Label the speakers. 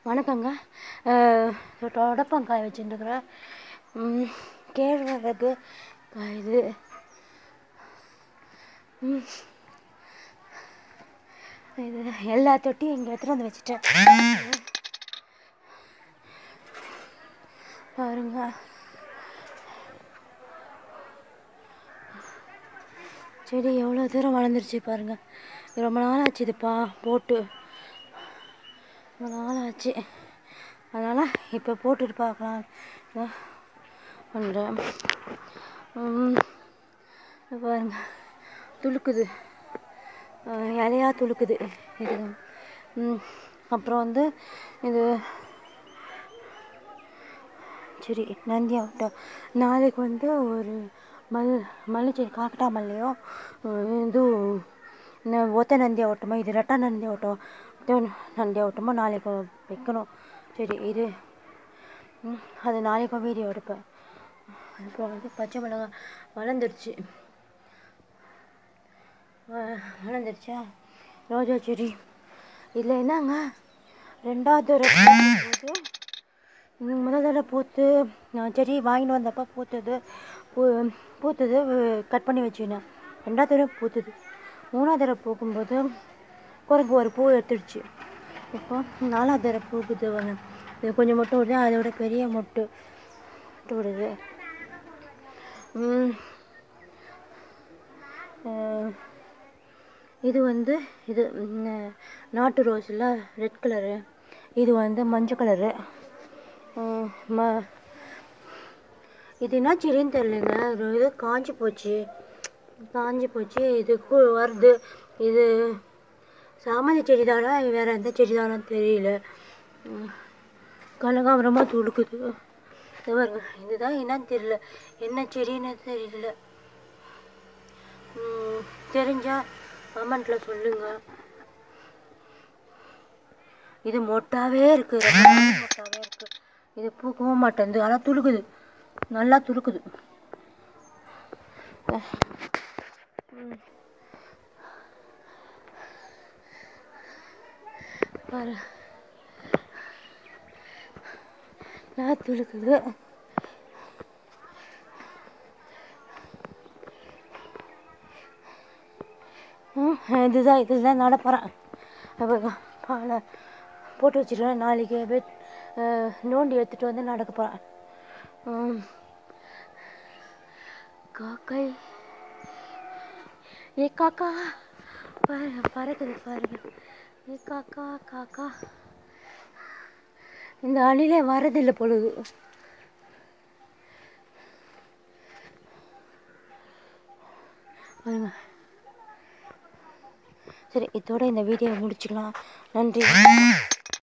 Speaker 1: வணக்கங்க தொடப்பங்காய் வச்சுருக்கிறேன் கேழ்வரகு இது ம், இது எல்லா தொட்டியும் இங்கே எடுத்துகிட்டு வந்து வச்சுட்டேன் பாருங்க செடி எவ்வளோ தூரம் வளர்ந்துருச்சு பாருங்க இது ரொம்ப நாள் ஆச்சு இதுப்பா போட்டு ரொம்ப நாள் ஆச்சு அதனால் இப்போ போட்டுட்டு பார்க்கலாம் பண்ணுறேன் பாருங்க துளுக்குது அஹ் இலையா துளுக்குது இது ம், அப்புறம் வந்து இது சரி நந்தி ஆகட்டும் நாளைக்கு வந்து ஒரு மல் மல்லிச்செடி காக்கட்டா மல்லியும் இது ந- ஒத்த நந்தி ஆகட்டுமா இது ரெட்டா நந்தி ஆகட்டும் ஒத்த நந்தி ஆகட்டுமா நாளைக்கு வைக்கணும் சரி இது ம், அது நாளைக்கும் வீடியோ எடுப்பேன் அப்புறம் வந்து பச்சை மிளகாய் வளர்ந்துருச்சு வ- வளர்ந்துருச்சா ரோஜா செடி இதில் என்னங்க ரெண்டாவது தடவை பூக்கும்போது, ம், முதல் தடவை பூத்து நான் செடி வாங்கிட்டு வந்தப்போ பூத்தது பூ பூத்தது கட் பண்ணி வச்சுக்கினேன் ரெண்டாவது தடவை பூத்தது மூணாவது தடவை பூக்கும்போது குரங்கு ஒரு பூ எடுத்துடுச்சு இப்போ நாலாவது தடவை பூக்குது வாங்க இது கொஞ்சம் மொட்டை விடுது அதோட பெரிய மொட்டு மொட்டு விடுது ம், அஹ், இது வந்து இது ம், நாட்டு ரோஸில் ரெட் கலரு இது வந்து மஞ்சள் கலரு ம், ம இது என்ன செடின்னு தெரியலங்க ஒரு இது காஞ்சி போச்சு காஞ்சி போச்சு இது கு வருது இது சாமந்தி செடி தானா வேறு எந்த செடி தானான்னு தெரியல ம், கனகாம்பரமாக துளுக்குது இது பாருங்க இதுதான் என்னன்னு தெரியல என்ன செடின்னு தெரியல ம், தெரிஞ்சா கமெண்ட்டில் சொல்லுங்க இது மொட்டாவே இருக்கு ரொம்ப நாள் மொட்டாவே இருக்கு இது பூக்கவும் மாட்டேங்குது ஆனால் துளுக்குது நல்லா துளுக்குது ம். பாரு நல்லா துளுக்குது ம், இதுதான் இதுதான் நட போகிறேன் அப்போ பாலை போட்டு வச்சிருக்கேன் நாளைக்கு வெட் அஹ், நோண்டி எடுத்துகிட்டு வந்து நடக்க போகிறேன் காக்கை ஏ காக்கா பாரு பறக்குது பாருங்க ஏ காக்கா காக்கா இந்த அணிலே வரதில்லை பொழுது பாருங்க சரி இதோட இந்த வீடியோவை முடிச்சுக்கலாம் நன்றி